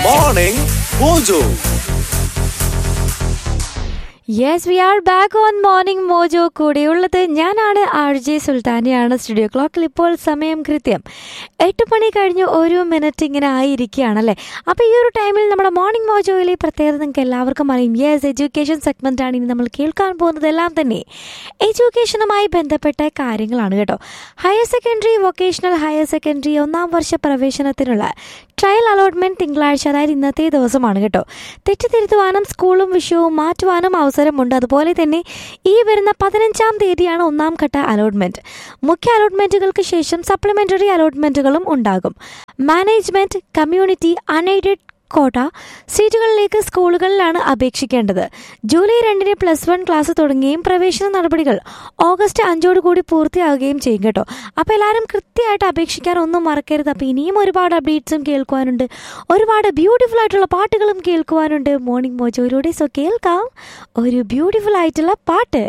Morning Mojo. Yes we are back on morning mojo കൂടെയുള്ളത് ഞാനാണ് R J സുൽത്താനിയാണ് studio ക്ലോക്കിൽ ഇപ്പോൾ സമയം കൃത്യം എട്ട് മണി കഴിഞ്ഞ് ഒരു മിനിറ്റ് ഇങ്ങനെ ആയിരിക്കുകയാണല്ലേ അപ്പോൾ ഈ ഒരു ടൈമിൽ നമ്മുടെ മോർണിംഗ് മോജോയിലെ പ്രത്യേകത നിങ്ങൾക്ക് എല്ലാവർക്കും അറിയും യെസ് എഡ്യൂക്കേഷൻ സെഗ്മെൻ്റ് ആണ് ഇനി നമ്മൾ കേൾക്കാൻ പോകുന്നതെല്ലാം തന്നെ എഡ്യൂക്കേഷനുമായി ബന്ധപ്പെട്ട കാര്യങ്ങളാണ് കേട്ടോ higher secondary vocational higher secondary ഒന്നാം വർഷ പ്രവേശനത്തിനുള്ള ട്രയൽ അലോട്ട്മെന്റ് തിങ്കളാഴ്ച അതായത് ഇന്നത്തെ ദിവസമാണ് കേട്ടോ തെറ്റിത്തിരുത്തുവാനും സ്കൂളും വിഷയവും മാറ്റുവാനും അവസരമുണ്ട് അതുപോലെ തന്നെ ഈ വരുന്ന പതിനഞ്ചാം തീയതിയാണ് ഒന്നാം ഘട്ട അലോട്ട്മെന്റ് മുഖ്യ അലോട്ട്മെന്റുകൾക്ക് ശേഷം സപ്ലിമെന്ററി അലോട്ട്മെന്റുകളും ഉണ്ടാകും മാനേജ്മെന്റ് കമ്മ്യൂണിറ്റി അൺഎയ്ഡഡ് കോട്ട സീറ്റുകളിലേക്ക് സ്കൂളുകളിലാണ് അപേക്ഷിക്കേണ്ടത് ജൂലൈ രണ്ടിന് പ്ലസ് വൺ ക്ലാസ് തുടങ്ങുകയും പ്രവേശന നടപടികൾ ഓഗസ്റ്റ് അഞ്ചോട് കൂടി പൂർത്തിയാവുകയും ചെയ്യും കേട്ടോ അപ്പോൾ എല്ലാവരും കൃത്യമായിട്ട് അപേക്ഷിക്കാൻ ഒന്നും മറക്കരുത് അപ്പോൾ ഇനിയും ഒരുപാട് അപ്ഡേറ്റ്സും കേൾക്കുവാനുണ്ട് ഒരുപാട് ബ്യൂട്ടിഫുൾ ആയിട്ടുള്ള പാട്ടുകളും കേൾക്കുവാനുണ്ട് മോർണിംഗ് മോജോയിലൂടെ സോ കേൾക്കാം ഒരു ബ്യൂട്ടിഫുൾ ആയിട്ടുള്ള പാട്ട്